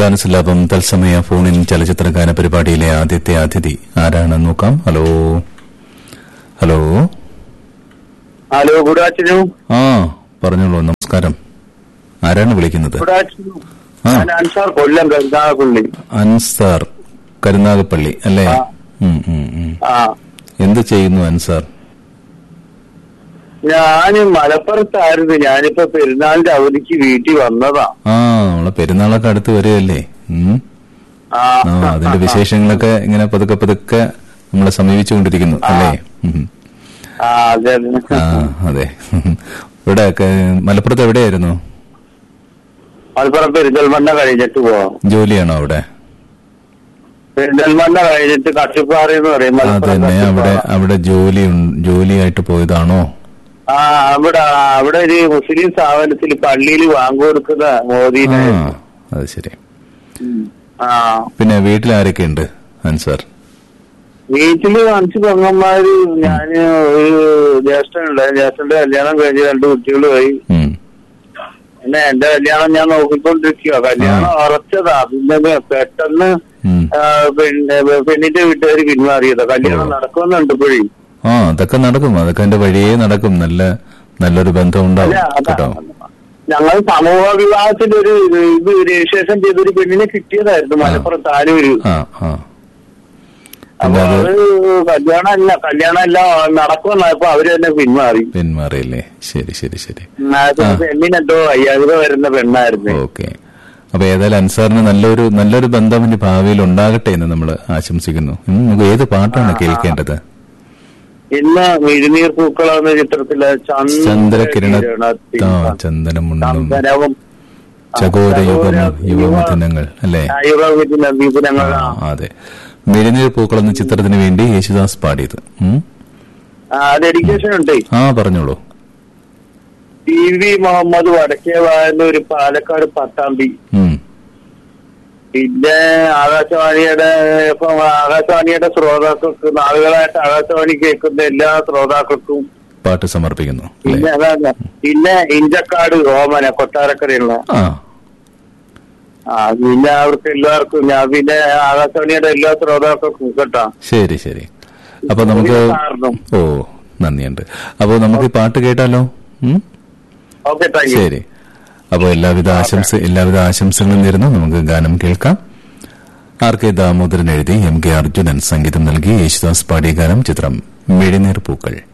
ഗാനസുലാഭം തത്സമയ ഫോണിൻ ചലച്ചിത്ര ഗാന പരിപാടിയിലെ ആദ്യത്തെ അതിഥി ആരാണെന്ന് നോക്കാം hello hello hello good afternoon ആ പറഞ്ഞോളൂ നമസ്കാരം ആരാണ് വിളിക്കുന്നത് ഗുഡ് ആഫ്റ്റർനൂൺ ആ. ഞാൻ അൻസാർ കൊല്ലം കരുതാകുള്ളി അൻസാർ കരുനാഗപ്പള്ളി അല്ലേ ആ. ഉം, ഉം, ഉം. ആ എന്ത് ചെയ്യുന്നു അൻസാർ ഞാൻ മലപ്പുറത്തായിരുന്നു ഞാനിപ്പോ പെരുന്നാളിന്റെ അവധിക്ക് വീട്ടിൽ വന്നതാ ആ നമ്മളെ പെരുന്നാളൊക്കെ അടുത്ത് വരികയല്ലേ ഉം. ആ ആ അതിന്റെ വിശേഷങ്ങളൊക്കെ ഇങ്ങനെ പതുക്കെ പതുക്കെ നമ്മളെ സമീപിച്ചുകൊണ്ടിരിക്കുന്നു അല്ലേ ഉം. ആ അതെ അതെ ആ അതെ ഇവിടെ ക- മലപ്പുറത്ത് എവിടെയായിരുന്നു മലപ്പുറം പെരിന്തൽമണ്ണ കഴിഞ്ഞിട്ട് പോവാം ജോലിയാണോ അവിടെ പെരിന്തൽമണ്ണ കഴിഞ്ഞിട്ട് കട്ടിപ്പാറ എന്ന് പറയും ആ മലപ്പുറം തന്നെ അവിടെ കട്ടിപ്പാറ. അവിടെ ജോലി ഉൺ- ജോലിയായിട്ട് പോയതാണോ ആ അവിടെ അവിടെ ഒരു മുസ്ലിം സ്ഥാപനത്തിൽ പള്ളിയിൽ വാങ്ങു കൊടുക്കുന്ന ആ മോദീനെ അത് ശരി ആ പിന്നെ വീട്ടിൽ ആരൊക്കെ ഉണ്ട് അൻസാർ വീട്ടില് അഞ്ച് പെങ്ങന്മാര് ഞാന് ഒരു ജ്യേഷ്ഠനുണ്ട് ജ്യേഷ്ഠന്റെ കല്യാണം കഴിഞ്ഞ് രണ്ട് കുട്ടികളുമായി ഉം. പിന്നെ എന്റെ കല്യാണം ഞാൻ നോക്കിക്കൊണ്ടിരിക്കുക കല്യാണം ഉറച്ചതാ പിന്നെ പെട്ടെന്ന് ഉം. ആ, പിന്നെ പെണ്ണിന്റെ വീട്ടുകാർ പിന്മാറിയതാ കല്യാണം ഓ. നടക്കുന്നുണ്ട് ഇപ്പോഴും ആ അതൊക്കെ നടക്കും അതൊക്കെ എന്റെ വഴിയേ നടക്കും നല്ല നല്ലൊരു ബന്ധം ഉണ്ടാവും അല്ല അതാ കേട്ടോ ഞങ്ങൾ സമൂഹ വിവാഹത്തിൽ ഒരു ഇത് രജിസ്ട്രേഷൻ ചെയ്തൊരു പെണ്ണിനെ കിട്ടിയതായിരുന്നു മലപ്പുറം താനൂര് ആ ആ അപ്പൊ പിന്നെ അത് അത് കല്യാണം അല്ല കല്യാണം എല്ലാം നടക്കുമെന്നായപ്പോ അവര് തന്നെ പിന്മാറി പിന്മാറിയില്ലേ ശരി ശരി ശരി അത് പെണ്ണിനെന്തോ വയ്യാതെ വരുന്ന പെണ്ണായിരുന്നു ഓക്കെ അപ്പൊ ഏതായാലും അൻസാറിന് നല്ലൊരു നല്ലൊരു ബന്ധം ഇനി ഭാവിയിൽ ഉണ്ടാകട്ടെ എന്ന് നമ്മൾ ആശംസിക്കുന്നു ഉം, നമുക്ക് ഏത് പാട്ടാണ് കേൾക്കേണ്ടത് ഇന്ന് മിഴുനീർ പൂക്കളം എന്ന ചിത്രത്തിലെ ചന്ദ്രകിരണ ചന്ദ്രകിരണത്തിൽ ആ ചന്ദനം മുണ്ണും ചന്ദനവും ചകോര യുഗം യുവമഥനങ്ങൾ അല്ലേ യുവദിനങ്ങൾ ആ അതെ മിഴിനീർ പൂക്കൾ എന്ന ചിത്രത്തിന് വേണ്ടി യേശുദാസ് പാടിയത് ഉം. ഡെഡിക്കേഷൻ ഉണ്ട് ആ പറഞ്ഞോളൂ ടി വി മുഹമ്മദ് വടക്കേവ എന്നൊരു പാലക്കാട് പട്ടാമ്പി ഉം. പിന്നെ ആകാശവാണിയുടെ ഇപ്പം ആകാശവാണിയുടെ ശ്രോതാക്കൾക്ക് നാളുകളായിട്ട് ആകാശവാണി കേൾക്കുന്ന എല്ലാ ശ്രോതാക്കൾക്കും പാട്ട് സമർപ്പിക്കുന്നു അല്ലേ പിന്നെ അതാണ് പിന്നെ ഇഞ്ചക്കാട് ഓമന കൊട്ടാരക്കരയുള്ള ആ ആ പിന്നെ അവർക്ക് എല്ലാവർക്കും ഞാൻ പിന്നെ ആകാശവാണിയുടെ എല്ലാ ശ്രോതാക്കൾക്കും കേട്ടോ ശരി ശരി അപ്പൊ നമുക്ക് സാറിനും. ഓ നന്ദിയുണ്ട് അപ്പൊ നമുക്ക് ഈ പാട്ട് കേട്ടാലോ ഉം? ഓക്കെ താങ്ക് യു ശരി അപ്പോൾ എല്ലാവിധ ആശംസ എല്ലാവിധ ആശംസകളും നേരുന്നു നമുക്ക് ഗാനം കേൾക്കാം ആർ കെ ദാമോദരൻ എഴുതി എം കെ അർജുനൻ സംഗീതം നൽകി യേശുദാസ് പാടിയ ഗാനം ചിത്രം മിഴിനീർ പൂക്കൾ